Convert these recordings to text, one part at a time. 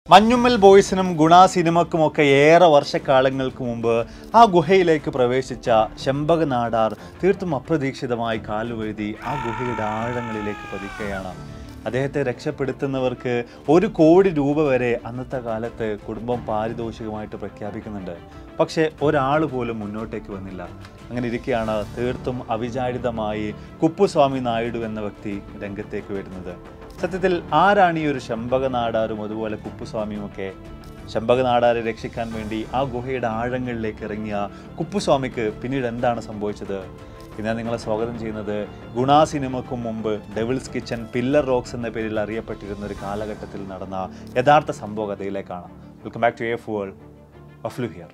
മഞ്ഞുമ്മൽ ബോയ്സിനും ഗുണ സിനിമക്കുമൊക്കെ ഏറെ വർഷക്കാലങ്ങൾക്ക് മുമ്പ് ആ ഗുഹയിലേക്ക് പ്രവേശിച്ച ശമ്പക നാടാർ തീർത്തും അപ്രതീക്ഷിതമായി കാലുവഴുതി ആ ഗുഹയുടെ ആഴങ്ങളിലേക്ക് പതിക്കുകയാണ് അദ്ദേഹത്തെ രക്ഷപ്പെടുത്തുന്നവർക്ക് ഒരു കോടി രൂപ വരെ അന്നത്തെ കാലത്ത് കുടുംബം പാരിതോഷികമായിട്ട് പ്രഖ്യാപിക്കുന്നുണ്ട് പക്ഷേ ഒരാൾ പോലും മുന്നോട്ടേക്ക് വന്നില്ല അങ്ങനെ ഇരിക്കെയാണ് തീർത്തും അവിചാരിതമായി കുപ്പുസ്വാമി നായിഡു എന്ന വ്യക്തി രംഗത്തേക്ക് വരുന്നത് സത്യത്തിൽ ആരാണ് ഈ ഒരു ശമ്പക നാടാരും അതുപോലെ കുപ്പുസ്വാമിയും ഒക്കെ ശമ്പക നാടാരെ രക്ഷിക്കാൻ വേണ്ടി ആ ഗുഹയുടെ ആഴങ്ങളിലേക്ക് ഇറങ്ങിയ കുപ്പുസ്വാമിക്ക് പിന്നീട് എന്താണ് സംഭവിച്ചത് ഇന്ന് നിങ്ങളെ സ്വാഗതം ചെയ്യുന്നത് ഗുണ സിനിമക്കും മുമ്പ് ഡെവിൾസ് കിച്ചൻ പില്ലർ റോക്സ് എന്ന പേരിൽ അറിയപ്പെട്ടിരുന്ന ഒരു കാലഘട്ടത്തിൽ നടന്ന യഥാർത്ഥ സംഭവ കഥയിലേക്കാണ് വെൽക്കം ബാക്ക് ടു എ ഫുവൾ അഫ്ലു ഹിയർ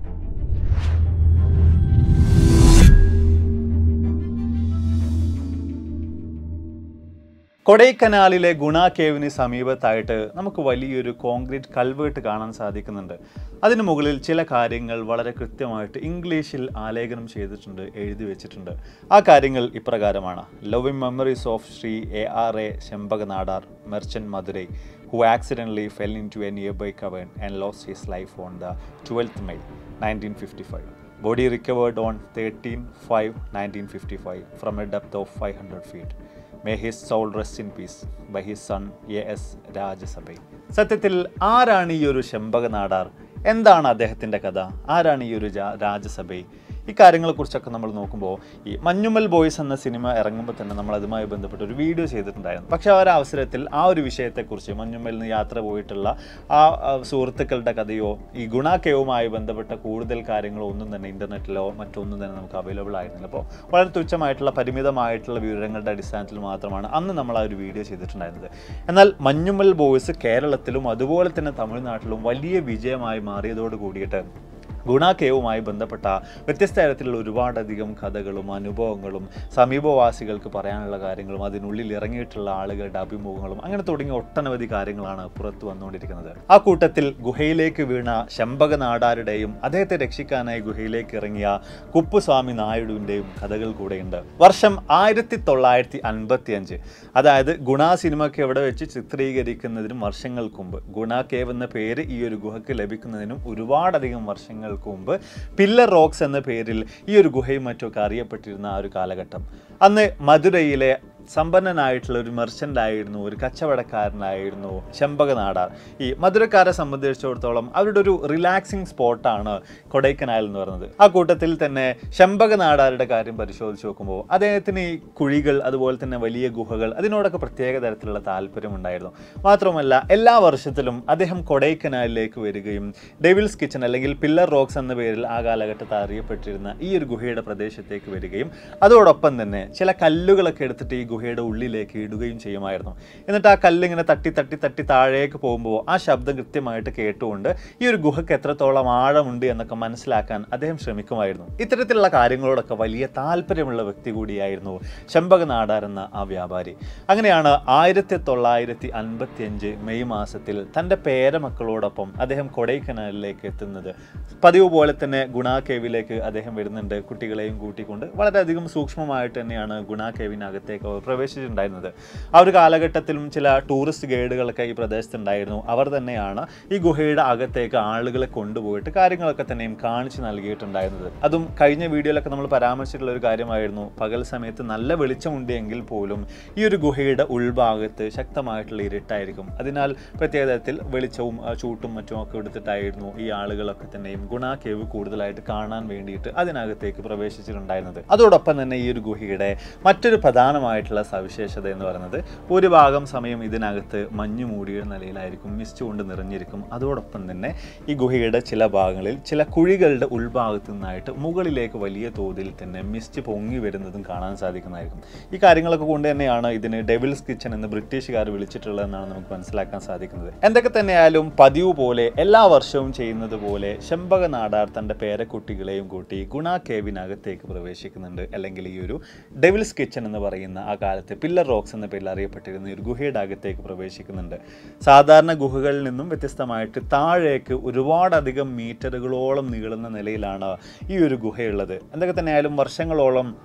കൊടൈക്കനാലിലെ ഗുണ കേവിന് സമീപത്തായിട്ട് നമുക്ക് വലിയൊരു കോൺക്രീറ്റ് കൽവേട്ട് കാണാൻ സാധിക്കുന്നുണ്ട് അതിന് മുകളിൽ ചില കാര്യങ്ങൾ വളരെ കൃത്യമായിട്ട് ഇംഗ്ലീഷിൽ ആലേഖനം ചെയ്തിട്ടുണ്ട് എഴുതി വെച്ചിട്ടുണ്ട് ആ കാര്യങ്ങൾ ഇപ്രകാരമാണ് loving memories of Shri A R A Sembaka Nadar merchant Madurai who accidentally fell into a nearby cavern and lost his life on the 12th May 1955. Body recovered on 13 5 1955 from a depth of 500 feet. May his soul rest in peace by his son A S Rajasabai സത്യത്തിൽ ആരാണ് ഈ ഒരു ശെമ്പക നാടാർ എന്താണ് അദ്ദേഹത്തിൻ്റെ കഥ ആരാണ് ഈ ഒരു ജാ- രാജസഭൈ ഈ കാര്യങ്ങളെക്കുറിച്ചൊക്കെ നമ്മൾ നോക്കുമ്പോൾ ഈ മഞ്ഞുമ്മൽ ബോയ്സ് എന്ന സിനിമ ഇറങ്ങുമ്പോൾ തന്നെ നമ്മൾ അതുമായി ബന്ധപ്പെട്ട് ഒരു വീഡിയോ ചെയ്തിട്ടുണ്ടായിരുന്നു പക്ഷേ ആ ഒരു അവസരത്തിൽ ആ ഒരു വിഷയത്തെക്കുറിച്ച് മഞ്ഞുമ്മലിൽ നിന്ന് യാത്ര പോയിട്ടുള്ള ആ ആ സുഹൃത്തുക്കളുടെ കഥയോ ഈ ഗുണാക്കയവുമായി ബന്ധപ്പെട്ട കൂടുതൽ കാര്യങ്ങളോ ഒന്നും തന്നെ ഇൻ്റർനെറ്റിലോ മറ്റൊന്നും തന്നെ നമുക്ക് അവൈലബിൾ ആയിരുന്നില്ല അപ്പോൾ വളരെ തുച്ഛമായിട്ടുള്ള പരിമിതമായിട്ടുള്ള വിവരങ്ങളുടെ അടിസ്ഥാനത്തിൽ മാത്രമാണ് അന്ന് നമ്മൾ ആ ഒരു വീഡിയോ ചെയ്തിട്ടുണ്ടായിരുന്നത് എന്നാൽ മഞ്ഞുമ്മൽ ബോയ്സ് കേരളത്തിലും അതുപോലെ തന്നെ തമിഴ്നാട്ടിലും വലിയ വിജയമായി മാറിയതോട് കൂടിയിട്ട് ഗുണാക്കേവുമായി ബന്ധപ്പെട്ട വ്യത്യസ്ത തരത്തിലുള്ള ഒരുപാടധികം കഥകളും അനുഭവങ്ങളും സമീപവാസികൾക്ക് പറയാനുള്ള കാര്യങ്ങളും അതിനുള്ളിൽ ഇറങ്ങിയിട്ടുള്ള ആളുകളുടെ അഭിമുഖങ്ങളും അങ്ങനെ തുടങ്ങിയ ഒട്ടനവധി കാര്യങ്ങളാണ് പുറത്തു വന്നുകൊണ്ടിരിക്കുന്നത് ആ കൂട്ടത്തിൽ ഗുഹയിലേക്ക് വീണ ശമ്പക നാടാരുടെയും അദ്ദേഹത്തെ രക്ഷിക്കാനായി ഗുഹയിലേക്ക് ഇറങ്ങിയ കുപ്പുസ്വാമി നായിഡുവിൻ്റെയും കഥകൾ കൂടെയുണ്ട് വർഷം ആയിരത്തി തൊള്ളായിരത്തി അൻപത്തി അഞ്ച് അതായത് ഗുണ സിനിമയ്ക്ക് എവിടെ വെച്ച് ചിത്രീകരിക്കുന്നതിനും വർഷങ്ങൾക്ക് മുമ്പ് ഗുണ കേവ് എന്ന പേര് ഈ ഒരു ഗുഹയ്ക്ക് ലഭിക്കുന്നതിനും ഒരുപാടധികം വർഷങ്ങൾക്ക് മുമ്പ് പില്ലർ റോക്സ് എന്ന പേരിൽ ഈ ഒരു ഗുഹയും മറ്റുമൊക്കെ അറിയപ്പെട്ടിരുന്ന ആ ഒരു കാലഘട്ടം അന്ന് മധുരയിലെ സമ്പന്നനായിട്ടുള്ള ഒരു മെർച്ചൻ്റ് ആയിരുന്നു ഒരു കച്ചവടക്കാരനായിരുന്നു ശമ്പക നാടാർ ഈ മധുരക്കാരെ സംബന്ധിച്ചിടത്തോളം അവരുടെ ഒരു റിലാക്സിങ് സ്പോട്ടാണ് കൊടൈക്കനാൽ എന്ന് പറയുന്നത് ആ കൂട്ടത്തിൽ തന്നെ ശമ്പക നാടാരുടെ കാര്യം പരിശോധിച്ച് നോക്കുമ്പോൾ അദ്ദേഹത്തിന് ഈ കുഴികൾ അതുപോലെ തന്നെ വലിയ ഗുഹകൾ അതിനോടൊക്കെ പ്രത്യേക തരത്തിലുള്ള താല്പര്യമുണ്ടായിരുന്നു മാത്രമല്ല എല്ലാ വർഷത്തിലും അദ്ദേഹം കൊടൈക്കനാലിലേക്ക് വരികയും ഡെവിൽസ് കിച്ചൺ അല്ലെങ്കിൽ പില്ലർ റോക്സ് എന്ന പേരിൽ ആ കാലഘട്ടത്തിൽ അറിയപ്പെട്ടിരുന്ന ഈ ഒരു ഗുഹയുടെ പ്രദേശത്തേക്ക് വരികയും അതോടൊപ്പം തന്നെ ചില കല്ലുകളൊക്കെ എടുത്തിട്ട് ഈ ഗുഹയുടെ ഉള്ളിലേക്ക് ഇടുകയും ചെയ്യുമായിരുന്നു എന്നിട്ട് ആ കല്ല് ഇങ്ങനെ തട്ടി തട്ടി തട്ടി താഴേക്ക് പോകുമ്പോൾ ആ ശബ്ദം കൃത്യമായിട്ട് കേട്ടുകൊണ്ട് ഈ ഒരു ഗുഹയ്ക്ക് എത്രത്തോളം ആഴമുണ്ട് എന്നൊക്കെ മനസ്സിലാക്കാൻ അദ്ദേഹം ശ്രമിക്കുമായിരുന്നു ഇത്തരത്തിലുള്ള കാര്യങ്ങളോടൊക്കെ വലിയ താല്പര്യമുള്ള വ്യക്തി കൂടിയായിരുന്നു ശമ്പക നാടാർ എന്ന ആ വ്യാപാരി അങ്ങനെയാണ് ആയിരത്തി തൊള്ളായിരത്തി അൻപത്തി അഞ്ച് മെയ് മാസത്തിൽ തൻ്റെ പേരമക്കളോടൊപ്പം അദ്ദേഹം കൊടൈക്കനാലിലേക്ക് എത്തുന്നത് പതിവ് പോലെ തന്നെ ഗുണ കേവിലേക്ക് അദ്ദേഹം വരുന്നുണ്ട് കുട്ടികളെയും കൂട്ടിക്കൊണ്ട് വളരെയധികം സൂക്ഷ്മമായിട്ട് തന്നെയാണ് ഗുണ കേവിനകത്തേക്ക് അവർ പ്രവേശിച്ചിട്ടുണ്ടായിരുന്നത് ആ ഒരു കാലഘട്ടത്തിലും ചില ടൂറിസ്റ്റ് ഗൈഡുകളൊക്കെ ഈ പ്രദേശത്തുണ്ടായിരുന്നു അവർ തന്നെയാണ് ഈ ഗുഹയുടെ അകത്തേക്ക് ആളുകളെ കൊണ്ടുപോയിട്ട് കാര്യങ്ങളൊക്കെ തന്നെയും കാണിച്ചു നൽകിയിട്ടുണ്ടായിരുന്നത് അതും കഴിഞ്ഞ വീഡിയോയിലൊക്കെ നമ്മൾ പരാമർശിച്ചിട്ടുള്ള ഒരു കാര്യമായിരുന്നു പകൽ സമയത്ത് നല്ല വെളിച്ചമുണ്ട് എങ്കിൽ പോലും ഈ ഒരു ഗുഹയുടെ ഉൾഭാഗത്ത് ശക്തമായിട്ടുള്ള ഇരുട്ടായിരിക്കും അതിനാൽ പ്രത്യേക തരത്തിൽ വെളിച്ചവും ആ, ചൂട്ടും മറ്റും ഒക്കെ എടുത്തിട്ടായിരുന്നു ഈ ആളുകളൊക്കെ തന്നെയും ഗുണ കേവ് കൂടുതലായിട്ട് കാണാൻ വേണ്ടിയിട്ട് അതിനകത്തേക്ക് പ്രവേശിച്ചിട്ടുണ്ടായിരുന്നത് അതോടൊപ്പം തന്നെ ഈ ഒരു ഗുഹയുടെ മറ്റൊരു പ്രധാനമായിട്ടുള്ള സവിശേഷത എന്ന് പറയുന്നത് ഭൂരിഭാഗം സമയം ഇതിനകത്ത് മഞ്ഞു മൂടിയ നിലയിലായിരിക്കും മിസ്റ്റ് കൊണ്ട് നിറഞ്ഞിരിക്കും അതോടൊപ്പം തന്നെ ഈ ഗുഹയുടെ ചില ഭാഗങ്ങളിൽ ചില കുഴികളുടെ ഉൾഭാഗത്തു നിന്നായിട്ട് മുകളിലേക്ക് വലിയ തോതിൽ തന്നെ മിസ്റ്റ് പൊങ്ങി വരുന്നതും കാണാൻ സാധിക്കുന്നതായിരിക്കും ഈ കാര്യങ്ങളൊക്കെ കൊണ്ട് തന്നെയാണ് ഇതിന് ഡെവിൾസ് കിച്ചൺ എന്ന് ബ്രിട്ടീഷുകാർ വിളിച്ചിട്ടുള്ളതെന്നാണ് നമുക്ക് മനസ്സിലാക്കാൻ സാധിക്കുന്നത് എന്തൊക്കെ തന്നെയായാലും പതിവ് പോലെ എല്ലാ വർഷവും ചെയ്യുന്നത് പോലെ ശമ്പക നാടാർ തൻ്റെ പേരക്കുട്ടികളെയും കൂട്ടി ഗുണ കേവിനകത്തേക്ക് പ്രവേശിക്കുന്നുണ്ട് അല്ലെങ്കിൽ ഈ ഒരു ഡെവിൾസ് കിച്ചൺ എന്ന് പറയുന്ന ആ കാലത്ത് പില്ലർ റോക്സ് എന്ന പേരിൽ അറിയപ്പെട്ടിരുന്ന ഈ ഒരു ഗുഹയുടെ അകത്തേക്ക് പ്രവേശിക്കുന്നുണ്ട് സാധാരണ ഗുഹകളിൽ നിന്നും വ്യത്യസ്തമായിട്ട് താഴേക്ക് ഒരുപാടധികം മീറ്ററുകളോളം നീളുന്ന നിലയിലാണ് ഈ ഒരു ഗുഹയുള്ളത് എന്തൊക്കെ തന്നെയായാലും വർഷങ്ങളോളം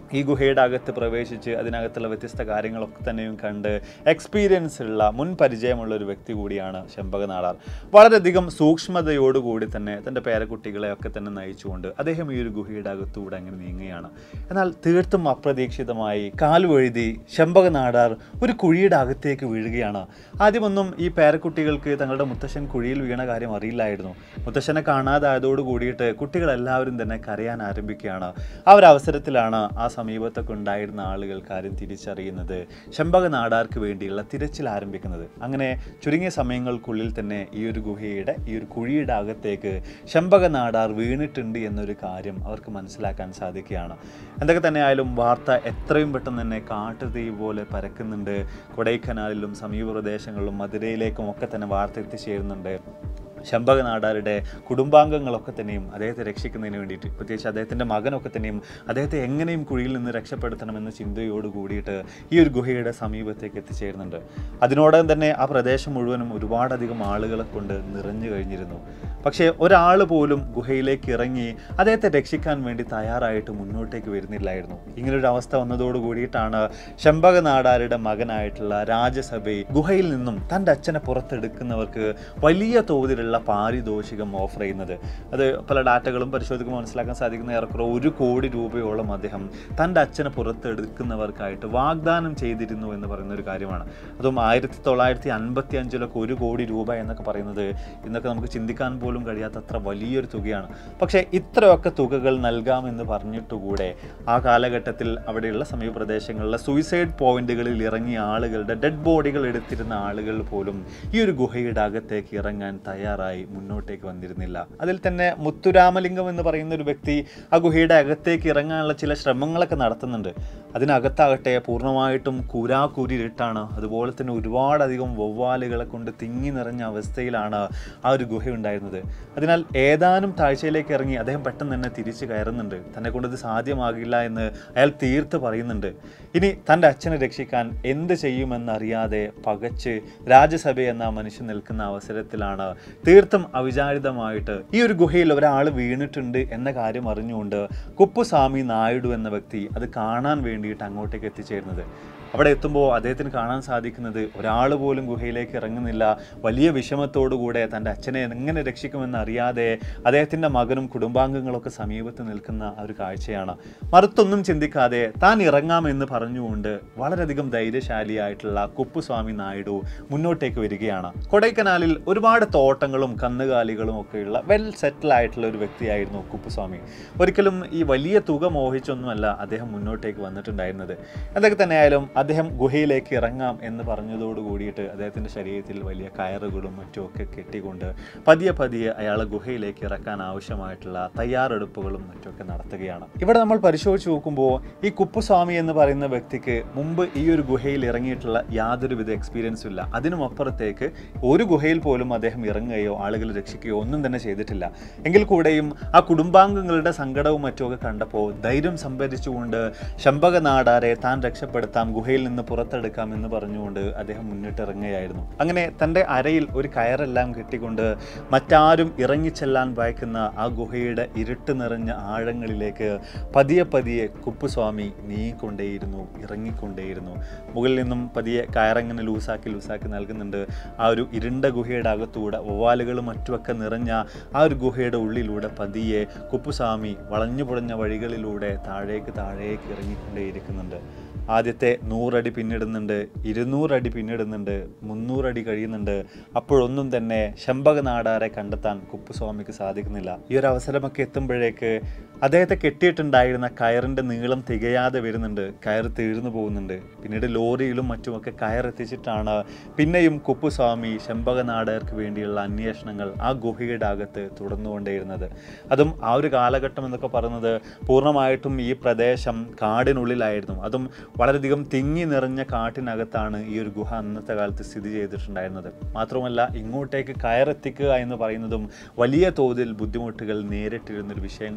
ഈ ഗുഹയുടെ അകത്ത് പ്രവേശിച്ച് അതിനകത്തുള്ള വ്യത്യസ്ത കാര്യങ്ങളൊക്കെ തന്നെയും കണ്ട് എക്സ്പീരിയൻസ് ഉള്ള മുൻ പരിചയമുള്ള ഒരു വ്യക്തി കൂടിയാണ് ചെമ്പക നാടാർ വളരെയധികം സൂക്ഷ്മതയോടുകൂടി തന്നെ തൻ്റെ പേരക്കുട്ടികളെ ഒക്കെ തന്നെ നയിച്ചുകൊണ്ട് അദ്ദേഹം ഈ ഒരു ഗുഹയുടെ അകത്തൂടെ അങ്ങനെ നീങ്ങുകയാണ് എന്നാൽ തീർത്തും അപ്രതീക്ഷിതമായി കാലുവഴുതി ചെമ്പക നാടാർ ഒരു കുഴിയുടെ അകത്തേക്ക് വീഴുകയാണ് ആദ്യമൊന്നും ഈ പേരക്കുട്ടികൾക്ക് തങ്ങളുടെ മുത്തശ്ശൻ കുഴിയിൽ വീണ കാര്യം അറിയില്ലായിരുന്നു മുത്തശ്ശനെ കാണാതായതോട് കൂടിയിട്ട് കുട്ടികളെല്ലാവരും തന്നെ കരയാൻ ആരംഭിക്കുകയാണ് ആ ഒരു അവസരത്തിലാണ് ആ സമീപത്തൊക്കെ ഉണ്ടായിരുന്ന ആളുകൾ കാര്യം തിരിച്ചറിയുന്നത് ചെമ്പക നാടാർക്ക് വേണ്ടിയുള്ള തിരച്ചിൽ ആരംഭിക്കുന്നത് അങ്ങനെ ചുരുങ്ങിയ സമയങ്ങൾക്കുള്ളിൽ തന്നെ ഈ ഒരു ഗുഹയുടെ ഈ ഒരു കുഴിയുടെ അകത്തേക്ക് ചെമ്പക നാടാർ വീണിട്ടുണ്ട് എന്നൊരു കാര്യം അവർക്ക് മനസ്സിലാക്കാൻ സാധിക്കുകയാണ് എന്തൊക്കെ തന്നെ ആയാലും വാർത്ത എത്രയും പെട്ടെന്ന് തന്നെ കാട്ടുതീ പോലെ പരക്കുന്നുണ്ട് കൊടൈക്കനാലിലും സമീപ പ്രദേശങ്ങളിലും മധുരയിലേക്കും ഒക്കെ തന്നെ വാർത്ത എത്തിച്ചേരുന്നുണ്ട് ശമ്പക നാടാരുടെ കുടുംബാംഗങ്ങളൊക്കെ തന്നെയും അദ്ദേഹത്തെ രക്ഷിക്കുന്നതിന് വേണ്ടിയിട്ട് പ്രത്യേകിച്ച് അദ്ദേഹത്തിൻ്റെ മകനൊക്കെ തന്നെയും അദ്ദേഹത്തെ എങ്ങനെയും കുഴിയിൽ നിന്ന് രക്ഷപ്പെടുത്തണമെന്ന ചിന്തയോട് കൂടിയിട്ട് ഈ ഒരു ഗുഹയുടെ സമീപത്തേക്ക് എത്തിച്ചേരുന്നുണ്ട് അതിനോടകം തന്നെ ആ പ്രദേശം മുഴുവനും ഒരുപാടധികം ആളുകളെ കൊണ്ട് നിറഞ്ഞു കഴിഞ്ഞിരുന്നു പക്ഷേ ഒരാൾ പോലും ഗുഹയിലേക്ക് ഇറങ്ങി അദ്ദേഹത്തെ രക്ഷിക്കാൻ വേണ്ടി തയ്യാറായിട്ട് മുന്നോട്ടേക്ക് വരുന്നില്ലായിരുന്നു ഇങ്ങനൊരു അവസ്ഥ വന്നതോട് കൂടിയിട്ടാണ് ശമ്പക നാടാരുടെ മകനായിട്ടുള്ള രാജസഭയെ ഗുഹയിൽ നിന്നും തൻ്റെ അച്ഛനെ പുറത്തെടുക്കുന്നവർക്ക് വലിയ തോതിലുള്ള പാരിതോഷികം ഓഫർ ചെയ്യുന്നത് അത് പല ഡാറ്റകളും പരിശോധിക്കുമ്പോൾ മനസ്സിലാക്കാൻ സാധിക്കുന്ന ഏറെക്കുറെ ഒരു കോടി രൂപയോളം അദ്ദേഹം തൻ്റെ അച്ഛനെ പുറത്തെടുക്കുന്നവർക്കായിട്ട് വാഗ്ദാനം ചെയ്തിരുന്നു എന്ന് പറയുന്ന ഒരു കാര്യമാണ് അതും ആയിരത്തി തൊള്ളായിരത്തി അൻപത്തി അഞ്ചിലൊക്കെ ഒരു കോടി രൂപ എന്നൊക്കെ പറയുന്നത് ഇന്നൊക്കെ നമുക്ക് ചിന്തിക്കാൻ പോലും കഴിയാത്തത്ര വലിയൊരു തുകയാണ് പക്ഷേ ഇത്രയൊക്കെ തുകകൾ നൽകാമെന്ന് പറഞ്ഞിട്ടുകൂടെ ആ കാലഘട്ടത്തിൽ അവിടെയുള്ള സമീപ പ്രദേശങ്ങളിലെ സൂയിസൈഡ് പോയിന്റുകളിൽ ഇറങ്ങിയ ആളുകളുടെ ഡെഡ് ബോഡികൾ എടുത്തിരുന്ന ആളുകൾ പോലും ഈ ഒരു ഗുഹയുടെ അകത്തേക്ക് ഇറങ്ങാൻ തയ്യാറായി മുന്നോട്ടേക്ക് വന്നിരുന്നില്ല അതിൽ തന്നെ മുത്തുരാമലിംഗം എന്ന് പറയുന്ന ഒരു വ്യക്തി ആ ഗുഹയുടെ അകത്തേക്ക് ഇറങ്ങാനുള്ള ചില ശ്രമങ്ങളൊക്കെ നടത്തുന്നുണ്ട് അതിനകത്താകട്ടെ പൂർണ്ണമായിട്ടും കൂരാക്കൂരിട്ടാണ് അതുപോലെ തന്നെ ഒരുപാടധികം വവ്വാലുകളെ കൊണ്ട് തിങ്ങി നിറഞ്ഞ അവസ്ഥയിലാണ് ആ ഒരു ഗുഹ ഉണ്ടായിരുന്നത് അതിനാൽ ഏതാനും താഴ്ചയിലേക്ക് ഇറങ്ങി അദ്ദേഹം പെട്ടെന്ന് തന്നെ തിരിച്ചു കയറുന്നുണ്ട് തന്നെ കൊണ്ടത് സാധ്യമാകില്ല എന്ന് അയാൾ തീർത്ത് പറയുന്നുണ്ട് ഇനി തൻ്റെ അച്ഛനെ രക്ഷിക്കാൻ എന്ത് ചെയ്യുമെന്നറിയാതെ പകച്ച് രാജ്യസഭ എന്ന ആ മനുഷ്യൻ നിൽക്കുന്ന അവസരത്തിലാണ് തീർത്തും അവിചാരിതമായിട്ട് ഈ ഒരു ഗുഹയിൽ ഒരാൾ വീണിട്ടുണ്ട് എന്ന കാര്യം അറിഞ്ഞുകൊണ്ട് കുപ്പുസ്വാമി നായിഡു എന്ന വ്യക്തി അത് കാണാൻ വേണ്ടിയിട്ട് അങ്ങോട്ടേക്ക് എത്തിച്ചേരുന്നത് അവിടെ എത്തുമ്പോൾ അദ്ദേഹത്തിന് കാണാൻ സാധിക്കുന്നത് ഒരാൾ പോലും ഗുഹയിലേക്ക് ഇറങ്ങുന്നില്ല വലിയ വിഷമത്തോടുകൂടെ തൻ്റെ അച്ഛനെ എങ്ങനെ രക്ഷിക്കുമെന്ന് അറിയാതെ അദ്ദേഹത്തിൻ്റെ മകനും കുടുംബാംഗങ്ങളൊക്കെ സമീപത്ത് നിൽക്കുന്ന ആ ഒരു കാഴ്ചയാണ് മറുത്തൊന്നും ചിന്തിക്കാതെ താൻ ഇറങ്ങാമെന്ന് പറഞ്ഞുകൊണ്ട് വളരെയധികം ധൈര്യശാലിയായിട്ടുള്ള കുപ്പുസ്വാമി നായിഡു മുന്നോട്ടേക്ക് വരികയാണ് കൊടൈക്കനാലിൽ ഒരുപാട് തോട്ടങ്ങളും കന്നുകാലികളും ഒക്കെയുള്ള വെൽ സെറ്റിൽ ആയിട്ടുള്ള ഒരു വ്യക്തിയായിരുന്നു കുപ്പുസ്വാമി ഒരിക്കലും ഈ വലിയ തുക മോഹിച്ചൊന്നുമല്ല അദ്ദേഹം മുന്നോട്ടേക്ക് വന്നിട്ടുണ്ടായിരുന്നത് എന്തൊക്കെ തന്നെയായാലും അദ്ദേഹം ഗുഹയിലേക്ക് ഇറങ്ങാം എന്ന് പറഞ്ഞതോട് കൂടിയിട്ട് അദ്ദേഹത്തിൻ്റെ ശരീരത്തിൽ വലിയ കയറുകളും മറ്റുമൊക്കെ കെട്ടിക്കൊണ്ട് പതിയെ പതിയെ അയാളെ ഗുഹയിലേക്ക് ഇറക്കാൻ ആവശ്യമായിട്ടുള്ള തയ്യാറെടുപ്പുകളും മറ്റുമൊക്കെ നടത്തുകയാണ് ഇവിടെ നമ്മൾ പരിശോധിച്ച് നോക്കുമ്പോൾ ഈ കുപ്പുസ്വാമി എന്ന് പറയുന്ന വ്യക്തിക്ക് മുമ്പ് ഈ ഒരു ഗുഹയിൽ ഇറങ്ങിയിട്ടുള്ള യാതൊരുവിധ എക്സ്പീരിയൻസും ഇല്ല അതിനും അപ്പുറത്തേക്ക് ഒരു ഗുഹയിൽ പോലും അദ്ദേഹം ഇറങ്ങുകയോ ആളുകളെ രക്ഷിക്കുകയോ ഒന്നും തന്നെ ചെയ്തിട്ടില്ല എങ്കിൽ കൂടെയും ആ കുടുംബാംഗങ്ങളുടെ സങ്കടവും മറ്റുമൊക്കെ കണ്ടപ്പോൾ ധൈര്യം സംഭരിച്ചുകൊണ്ട് ശമ്പക നാടാരെ താൻ രക്ഷപ്പെടുത്താം ഗുഹയിൽ നിന്ന് പുറത്തെടുക്കാം എന്ന് പറഞ്ഞുകൊണ്ട് അദ്ദേഹം മുന്നിട്ടിറങ്ങുകയായിരുന്നു അങ്ങനെ തൻ്റെ അരയിൽ ഒരു കയറെല്ലാം കെട്ടിക്കൊണ്ട് മറ്റാരും ഇറങ്ങിച്ചെല്ലാൻ ഭയക്കുന്ന ആ ഗുഹയുടെ ഇരുട്ട് നിറഞ്ഞ ആഴങ്ങളിലേക്ക് പതിയെ പതിയെ കുപ്പുസ്വാമി നീങ്ങിക്കൊണ്ടേയിരുന്നു ഇറങ്ങിക്കൊണ്ടേയിരുന്നു മുകളിൽ നിന്നും പതിയെ കയറങ്ങനെ ലൂസാക്കി ലൂസാക്കി നൽകുന്നുണ്ട് ആ ഒരു ഇരുണ്ട ഗുഹയുടെ അകത്തൂടെ ഒവാലുകളും മറ്റുമൊക്കെ നിറഞ്ഞ ആ ഒരു ഗുഹയുടെ ഉള്ളിലൂടെ പതിയെ കുപ്പുസ്വാമി വളഞ്ഞു പുഴഞ്ഞ വഴികളിലൂടെ താഴേക്ക് താഴേക്ക് ഇറങ്ങിക്കൊണ്ടേയിരിക്കുന്നുണ്ട് ആദ്യത്തെ നൂറടി പിന്നിടുന്നുണ്ട് ഇരുന്നൂറടി പിന്നിടുന്നുണ്ട് മുന്നൂറടി കഴിയുന്നുണ്ട് അപ്പോഴൊന്നും തന്നെ ശമ്പക നാടാരെ കണ്ടെത്താൻ കുപ്പുസ്വാമിക്ക് സാധിക്കുന്നില്ല ഈ ഒരു അവസരമൊക്കെ എത്തുമ്പോഴേക്ക് അദ്ദേഹത്തെ കെട്ടിയിട്ടുണ്ടായിരുന്ന കയറിൻ്റെ നീളം തികയാതെ വരുന്നുണ്ട് കയർ തീർന്നു പോകുന്നുണ്ട് പിന്നീട് ലോറിയിലും മറ്റുമൊക്കെ കയർ എത്തിച്ചിട്ടാണ് പിന്നെയും കുപ്പുസ്വാമി ശമ്പക നാടകർക്ക് വേണ്ടിയുള്ള അന്വേഷണങ്ങൾ ആ ഗുഹയുടെ അകത്ത് തുടർന്നുകൊണ്ടേയിരുന്നത് അതും ആ ഒരു കാലഘട്ടം എന്നൊക്കെ പറയുന്നത് പൂർണ്ണമായിട്ടും ഈ പ്രദേശം കാടിനുള്ളിലായിരുന്നു അതും വളരെയധികം തിങ്ങി നിറഞ്ഞ കാട്ടിനകത്താണ് ഈ ഒരു ഗുഹ അന്നത്തെ കാലത്ത് സ്ഥിതി ചെയ്തിട്ടുണ്ടായിരുന്നത് മാത്രമല്ല ഇങ്ങോട്ടേക്ക് കയറെത്തിക്കുക എന്ന് പറയുന്നതും വലിയ തോതിൽ ബുദ്ധിമുട്ടുകൾ നേരിട്ടിരുന്നൊരു വിഷയം കൂടിയായിരുന്നു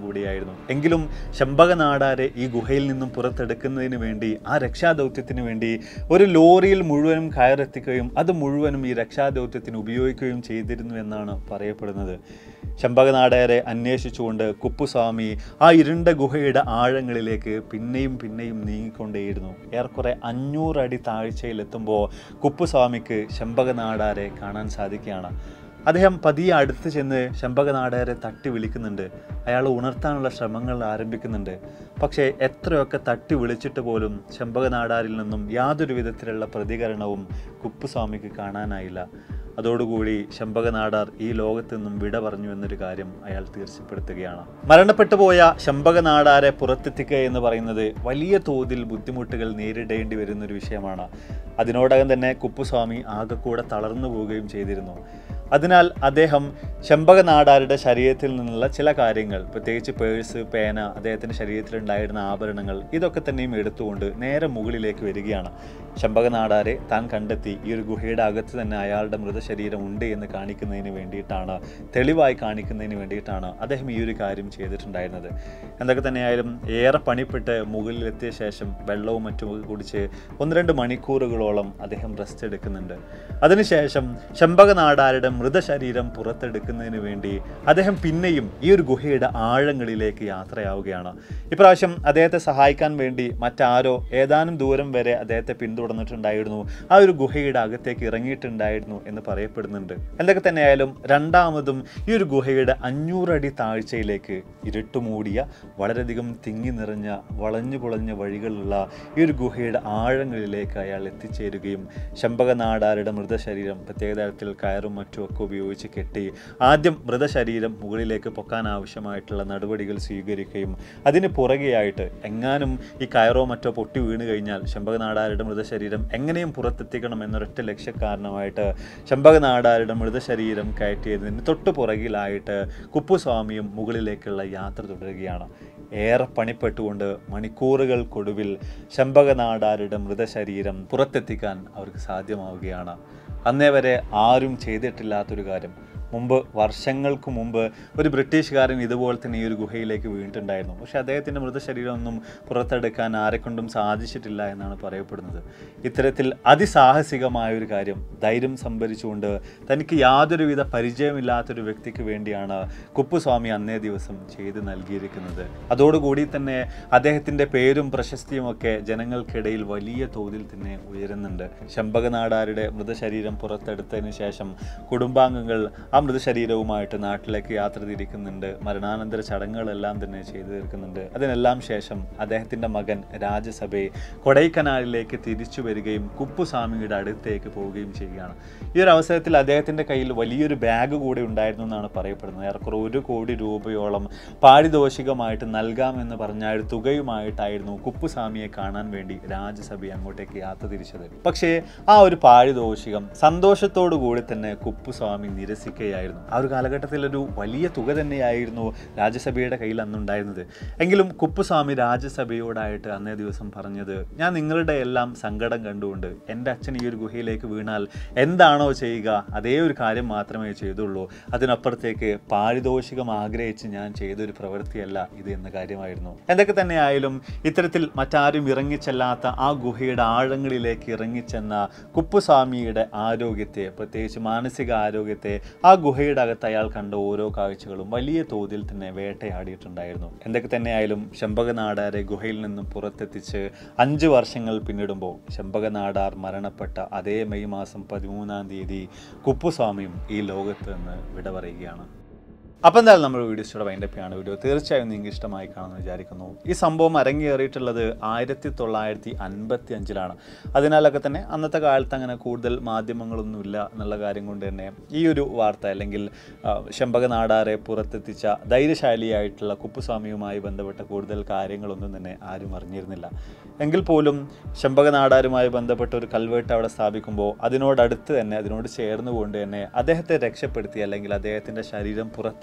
ഉണ്ടായിരുന്നു എങ്കിലും ശമ്പകനാടാരെ ഈ ഗുഹയിൽ നിന്നും പുറത്തെടുക്കുന്നതിന് വേണ്ടി ആ രക്ഷാദൗത്യത്തിന് വേണ്ടി ഒരു ലോറിയിൽ മുഴുവനും കയറെത്തിക്കുകയും അത് മുഴുവനും ഈ രക്ഷാദൗത്യത്തിന് ഉപയോഗിക്കുകയും ചെയ്തിരുന്നു എന്നാണ് പറയപ്പെടുന്നത് ശമ്പകനാടയരെ അന്വേഷിച്ചുകൊണ്ട് കുപ്പുസ്വാമി ആ ഇരുണ്ട ഗുഹയുടെ ആഴങ്ങളിലേക്ക് പിന്നെയും പിന്നെയും നീങ്ങിക്കൊണ്ടേയിരുന്നു ഏറെക്കുറെ അഞ്ഞൂറടി താഴ്ചയിലെത്തുമ്പോൾ കുപ്പുസ്വാമിക്ക് ശമ്പകനാടാരെ കാണാൻ സാധിക്കുകയാണ് അദ്ദേഹം പതിയെ അടുത്ത് ചെന്ന് ശമ്പകനാടയരെ തട്ടി വിളിക്കുന്നുണ്ട് അയാൾ ഉണർത്താനുള്ള ശ്രമങ്ങൾ ആരംഭിക്കുന്നുണ്ട് പക്ഷേ എത്രയൊക്കെ തട്ടി വിളിച്ചിട്ട് പോലും ശമ്പകനാടാരിൽ നിന്നും യാതൊരു വിധത്തിലുള്ള പ്രതികരണവും കുപ്പുസ്വാമിക്ക് കാണാനായില്ല അതോടുകൂടി ശമ്പകനാടാർ ഈ ലോകത്ത് നിന്നും വിട പറഞ്ഞു എന്നൊരു കാര്യം അയാൾ തീർച്ചപ്പെടുത്തുകയാണ് മരണപ്പെട്ടു പോയ ശമ്പകനാടാരെ പുറത്തെത്തിക്കുക എന്ന് പറയുന്നത് വലിയ തോതിൽ ബുദ്ധിമുട്ടുകൾ നേരിടേണ്ടി വരുന്ന ഒരു വിഷയമാണ് അതിനോടകം തന്നെ കുപ്പുസ്വാമി ആകെക്കൂടെ തളർന്നു പോവുകയും ചെയ്തിരുന്നു അതിനാൽ അദ്ദേഹം ശമ്പകനാടാരുടെ ശരീരത്തിൽ നിന്നുള്ള ചില കാര്യങ്ങൾ പ്രത്യേകിച്ച് പേഴ്സ് പേന അദ്ദേഹത്തിൻ്റെ ശരീരത്തിലുണ്ടായിരുന്ന ആഭരണങ്ങൾ ഇതൊക്കെ തന്നെയും എടുത്തുകൊണ്ട് നേരെ മുകളിലേക്ക് വരികയാണ് ശമ്പകനാടാരെ താൻ കണ്ടെത്തി ഈ ഒരു ഗുഹയുടെ അകത്ത് തന്നെ അയാളുടെ മൃതശരീരം ഉണ്ട് എന്ന് കാണിക്കുന്നതിന് വേണ്ടിയിട്ടാണ് തെളിവായി കാണിക്കുന്നതിന് വേണ്ടിയിട്ടാണ് അദ്ദേഹം ഈ ഒരു കാര്യം ചെയ്തിട്ടുണ്ടായിരുന്നത് എന്തൊക്കെ തന്നെയായാലും ഏറെ പണിപ്പെട്ട് മുകളിലെത്തിയ ശേഷം വെള്ളവും മറ്റും കുടിച്ച് ഒന്ന് രണ്ട് മണിക്കൂറുകളോളം അദ്ദേഹം റെസ്റ്റ് എടുക്കുന്നുണ്ട് അതിനുശേഷം ശമ്പകനാടാരുടെ മൃതശരീരം പുറത്തെടുക്കുന്നതിന് വേണ്ടി അദ്ദേഹം പിന്നെയും ഈ ഒരു ഗുഹയുടെ ആഴങ്ങളിലേക്ക് യാത്രയാവുകയാണ് ഇപ്രാവശ്യം അദ്ദേഹത്തെ സഹായിക്കാൻ വേണ്ടി മറ്റാരോ ഏതാനും ദൂരം വരെ അദ്ദേഹത്തെ പിന്തുടർന്നിട്ടുണ്ടായിരുന്നു ആ ഒരു ഗുഹയുടെ അകത്തേക്ക് ഇറങ്ങിയിട്ടുണ്ടായിരുന്നു എന്ന് പറയപ്പെടുന്നുണ്ട് എന്തൊക്കെ തന്നെയായാലും രണ്ടാമതും ഈ ഒരു ഗുഹയുടെ അഞ്ഞൂറടി താഴ്ചയിലേക്ക് ഇരുട്ടുമൂടിയ വളരെയധികം തിങ്ങി നിറഞ്ഞ വളഞ്ഞു പൊളഞ്ഞ വഴികളുള്ള ഈ ഒരു ഗുഹയുടെ ആഴങ്ങളിലേക്ക് അയാൾ എത്തിച്ചേരുകയും ശമ്പകനാടാരുടെ മൃതശരീരം പ്രത്യേക തരത്തിൽ കയറും മറ്റും ഒക്കെ ഉപയോഗിച്ച് കെട്ടി ആദ്യം മൃതശരീരം മുകളിലേക്ക് പൊക്കാൻ ആവശ്യമായിട്ടുള്ള നടപടികൾ സ്വീകരിക്കുകയും അതിന് പുറകെയായിട്ട് എങ്ങാനും ഈ കയറോ മറ്റോ പൊട്ടി വീണ് കഴിഞ്ഞാൽ ശമ്പകനാടാരുടെ മൃതശരീരം എങ്ങനെയും പുറത്തെത്തിക്കണം എന്നൊരൊറ്റ ലക്ഷ്യക്കാരണമായിട്ട് ശമ്പകനാടാരുടെ മൃതശരീരം കയറ്റിയതിന് തൊട്ടു പുറകിലായിട്ട് കുപ്പുസ്വാമിയും മുകളിലേക്കുള്ള യാത്ര തുടരുകയാണ് ഏറെ പണിപ്പെട്ടുകൊണ്ട് മണിക്കൂറുകൾക്കൊടുവിൽ ശമ്പകനാടാരുടെ മൃതശരീരം പുറത്തെത്തിക്കാൻ അവർക്ക് സാധ്യമാവുകയാണ് അന്നേ വരെ ആരും ചെയ്തിട്ടില്ലാത്തൊരു കാര്യം മുമ്പ് വർഷങ്ങൾക്ക് മുമ്പ് ഒരു ബ്രിട്ടീഷുകാരൻ ഇതുപോലെ തന്നെ ഈ ഒരു ഗുഹയിലേക്ക് വീണിട്ടുണ്ടായിരുന്നു പക്ഷെ അദ്ദേഹത്തിൻ്റെ മൃതശരീരമൊന്നും പുറത്തെടുക്കാൻ ആരെക്കൊണ്ടും സാധിച്ചിട്ടില്ല എന്നാണ് പറയപ്പെടുന്നത് ഇത്തരത്തിൽ അതിസാഹസികമായ ഒരു കാര്യം ധൈര്യം സംഭരിച്ചുകൊണ്ട് തനിക്ക് യാതൊരുവിധ പരിചയമില്ലാത്തൊരു വ്യക്തിക്ക് വേണ്ടിയാണ് കുപ്പുസ്വാമി അന്നേ ദിവസം ചെയ്ത് നൽകിയിരിക്കുന്നത് അതോടുകൂടി തന്നെ അദ്ദേഹത്തിൻ്റെ പേരും പ്രശസ്തിയും ഒക്കെ ജനങ്ങൾക്കിടയിൽ വലിയ തോതിൽ തന്നെ ഉയരുന്നുണ്ട് ശമ്പകനാടാരുടെ മൃതശരീരം പുറത്തെടുത്തതിന് ശേഷം കുടുംബാംഗങ്ങൾ ആ മൃതശരീരവുമായിട്ട് നാട്ടിലേക്ക് യാത്ര തിരിക്കുന്നുണ്ട് മരണാനന്തര ചടങ്ങുകളെല്ലാം തന്നെ ചെയ്തു തീർക്കുന്നുണ്ട് അതിനെല്ലാം ശേഷം അദ്ദേഹത്തിൻ്റെ മകൻ രാജസഭയെ കൊടൈക്കനാലിലേക്ക് തിരിച്ചു വരികയും കുപ്പുസ്വാമിയുടെ അടുത്തേക്ക് പോവുകയും ചെയ്യുകയാണ് ഈ ഒരു അവസരത്തിൽ അദ്ദേഹത്തിൻ്റെ കയ്യിൽ വലിയൊരു ബാഗ് കൂടെ ഉണ്ടായിരുന്നു എന്നാണ് പറയപ്പെടുന്നത് ഏറെക്കുറെ ഒരു കോടി രൂപയോളം പാരിതോഷികമായിട്ട് നൽകാമെന്ന് പറഞ്ഞ ഒരു തുകയുമായിട്ടായിരുന്നു കുപ്പുസ്വാമിയെ കാണാൻ വേണ്ടി രാജസഭ അങ്ങോട്ടേക്ക് യാത്ര തിരിച്ചത് പക്ഷേ ആ ഒരു പാരിതോഷികം സന്തോഷത്തോടു കൂടി തന്നെ കുപ്പുസ്വാമി നിരസിക്കുകയായിരുന്നു ആ ഒരു കാലഘട്ടത്തിൽ ഒരു വലിയ തുക തന്നെയായിരുന്നു രാജ്യസഭയുടെ കയ്യിൽ അന്നുണ്ടായിരുന്നത് എങ്കിലും കുപ്പുസ്വാമി രാജ്യസഭയോടായിട്ട് അന്നേ ദിവസം പറഞ്ഞത് ഞാൻ നിങ്ങളുടെ എല്ലാം സങ്കടം കണ്ടുകൊണ്ട് എൻ്റെ അച്ഛൻ ഈ ഒരു ഗുഹയിലേക്ക് വീണാൽ എന്താണോ ചെയ്യുക അതേ ഒരു കാര്യം മാത്രമേ ചെയ്തുള്ളൂ അതിനപ്പുറത്തേക്ക് പാരിതോഷികം ആഗ്രഹിച്ച് ഞാൻ ചെയ്തൊരു പ്രവൃത്തിയല്ല ഇത് എന്ന കാര്യമായിരുന്നു എന്തൊക്കെ തന്നെയായാലും ഇത്തരത്തിൽ മറ്റാരും ഇറങ്ങിച്ചെല്ലാത്ത ആ ഗുഹയുടെ ആഴങ്ങളിലേക്ക് ഇറങ്ങിച്ചെന്ന കുപ്പുസ്വാമിയുടെ ആരോഗ്യത്തെ പ്രത്യേകിച്ച് മാനസിക ആരോഗ്യത്തെ ആ ഗുഹയുടെ അകത്ത് അയാൾ കണ്ട ഓരോ കാഴ്ചകളും വലിയ തോതിൽ തന്നെ വേട്ടയാടിയിട്ടുണ്ടായിരുന്നു എന്തൊക്കെ തന്നെയായാലും ശമ്പകനാടാരെ ഗുഹയിൽ നിന്നും പുറത്തെത്തിച്ച് അഞ്ച് വർഷങ്ങൾ പിന്നിടുമ്പോൾ ശമ്പകനാടാർ മരണപ്പെട്ട അതേ മെയ് മാസം പതിമൂന്നാം തീയതി കുപ്പുസ്വാമിയും ഈ ലോകത്ത് നിന്ന് വിട പറയുകയാണ് അപ്പോൾ എന്തായാലും നമ്മൾ വീഡിയോസിയുടെ വൈൻഡപ്പിയാണ് വീഡിയോ തീർച്ചയായും നിങ്ങൾക്ക് ഇഷ്ടമായി കാണുമെന്ന് വിചാരിക്കുന്നു ഈ സംഭവം അരങ്ങേറിയിട്ടുള്ളത് ആയിരത്തി തൊള്ളായിരത്തി അൻപത്തി അഞ്ചിലാണ് അതിനാലൊക്കെ തന്നെ അന്നത്തെ കാലത്ത് അങ്ങനെ കൂടുതൽ മാധ്യമങ്ങളൊന്നുമില്ല എന്നുള്ള കാര്യം കൊണ്ട് തന്നെ ഈ ഒരു വാർത്ത അല്ലെങ്കിൽ ആ, ശമ്പകനാടാറെ പുറത്തെത്തിച്ച ധൈര്യശാലിയായിട്ടുള്ള കുപ്പുസ്വാമിയുമായി ബന്ധപ്പെട്ട കൂടുതൽ കാര്യങ്ങളൊന്നും തന്നെ ആരും അറിഞ്ഞിരുന്നില്ല എങ്കിൽ പോലും ശമ്പകനാടാരുമായി ബന്ധപ്പെട്ട ഒരു കൽവേട്ട് അവിടെ സ്ഥാപിക്കുമ്പോൾ അതിനോടടുത്ത് തന്നെ അതിനോട് ചേർന്നുകൊണ്ട് തന്നെ അദ്ദേഹത്തെ രക്ഷപ്പെടുത്തി അല്ലെങ്കിൽ അദ്ദേഹത്തിൻ്റെ ശരീരം പുറത്തെത്തി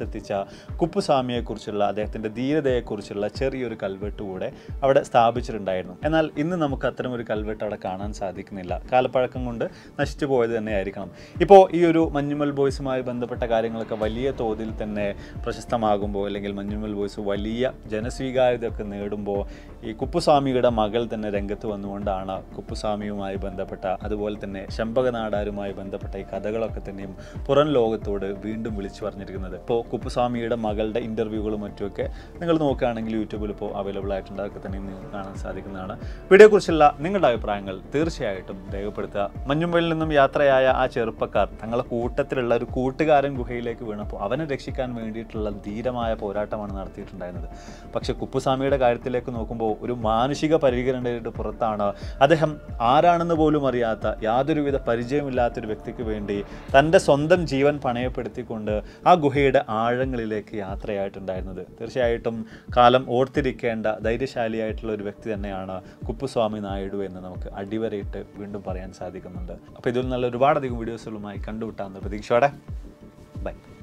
തിരിച്ചെത്തിച്ച കുപ്പുസ്വാമിയെക്കുറിച്ചുള്ള അദ്ദേഹത്തിൻ്റെ ധീരതയെക്കുറിച്ചുള്ള ചെറിയൊരു കൽവെട്ട് കൂടെ അവിടെ സ്ഥാപിച്ചിട്ടുണ്ടായിരുന്നു എന്നാൽ ഇന്ന് നമുക്ക് അത്തരം ഒരു കൽവെട്ട് അവിടെ കാണാൻ സാധിക്കുന്നില്ല കാലപ്പഴക്കം കൊണ്ട് നശിച്ചു പോയത് തന്നെ ആയിരിക്കണം ഇപ്പോൾ ഈ ഒരു മഞ്ഞുമൽ ബോയ്സുമായി ബന്ധപ്പെട്ട കാര്യങ്ങളൊക്കെ വലിയ തോതിൽ തന്നെ പ്രശസ്തമാകുമ്പോൾ അല്ലെങ്കിൽ മഞ്ഞുമൽ ബോയ്സ് വലിയ ജനസ്വീകാര്യതയൊക്കെ നേടുമ്പോൾ ഈ കുപ്പുസ്വാമിയുടെ മകൾ തന്നെ രംഗത്ത് വന്നുകൊണ്ടാണ് കുപ്പുസ്വാമിയുമായി ബന്ധപ്പെട്ട അതുപോലെ തന്നെ ശമ്പകനാടാരുമായി ബന്ധപ്പെട്ട ഈ കഥകളൊക്കെ തന്നെയും പുറം ലോകത്തോട് വീണ്ടും വിളിച്ചു പറഞ്ഞിരിക്കുന്നത് ഇപ്പോൾ കുപ്പുസ്വാമിയുടെ മകളുടെ ഇൻ്റർവ്യൂകളും മറ്റുമൊക്കെ നിങ്ങൾ നോക്കുകയാണെങ്കിൽ യൂട്യൂബിൽ ഇപ്പോൾ അവൈലബിൾ ആയിട്ടുണ്ട് അതൊക്കെ തന്നെയും നിങ്ങൾക്ക് കാണാൻ സാധിക്കുന്നതാണ് വീഡിയോയെക്കുറിച്ചുള്ള നിങ്ങളുടെ അഭിപ്രായങ്ങൾ തീർച്ചയായിട്ടും രേഖപ്പെടുത്തുക മഞ്ഞുമ്പലിൽ നിന്നും യാത്രയായ ആ ചെറുപ്പക്കാർ തങ്ങളുടെ കൂട്ടത്തിലുള്ള ഒരു കൂട്ടുകാരൻ ഗുഹയിലേക്ക് വീണപ്പോൾ അവനെ രക്ഷിക്കാൻ വേണ്ടിയിട്ടുള്ള ധീരമായ പോരാട്ടമാണ് നടത്തിയിട്ടുണ്ടായിരുന്നത് പക്ഷെ കുപ്പുസ്വാമിയുടെ കാര്യത്തിലേക്ക് നോക്കുമ്പോൾ ഒരു മാനുഷിക പരിഗണനയുടെ പുറത്താണ് അദ്ദേഹം ആരാണെന്ന് പോലും അറിയാത്ത യാതൊരുവിധ പരിചയമില്ലാത്തൊരു വ്യക്തിക്ക് വേണ്ടി തൻ്റെ സ്വന്തം ജീവൻ പണയപ്പെടുത്തിക്കൊണ്ട് ആ ഗുഹയുടെ ആഴങ്ങളിലേക്ക് യാത്രയായിട്ടുണ്ടായിരുന്നത് തീർച്ചയായിട്ടും കാലം ഓർത്തിരിക്കേണ്ട ധൈര്യശാലിയായിട്ടുള്ള ഒരു വ്യക്തി തന്നെയാണ് കുപ്പുസ്വാമി നായിഡു എന്ന് നമുക്ക് അടിവരയിട്ട് വീണ്ടും പറയാൻ സാധിക്കുന്നുണ്ട് അപ്പോൾ ഇതിൽ നല്ല ഒരുപാടധികം വീഡിയോസുകളുമായി കണ്ടുവിട്ടാന്ന് പ്രതീക്ഷയോടെ ബൈ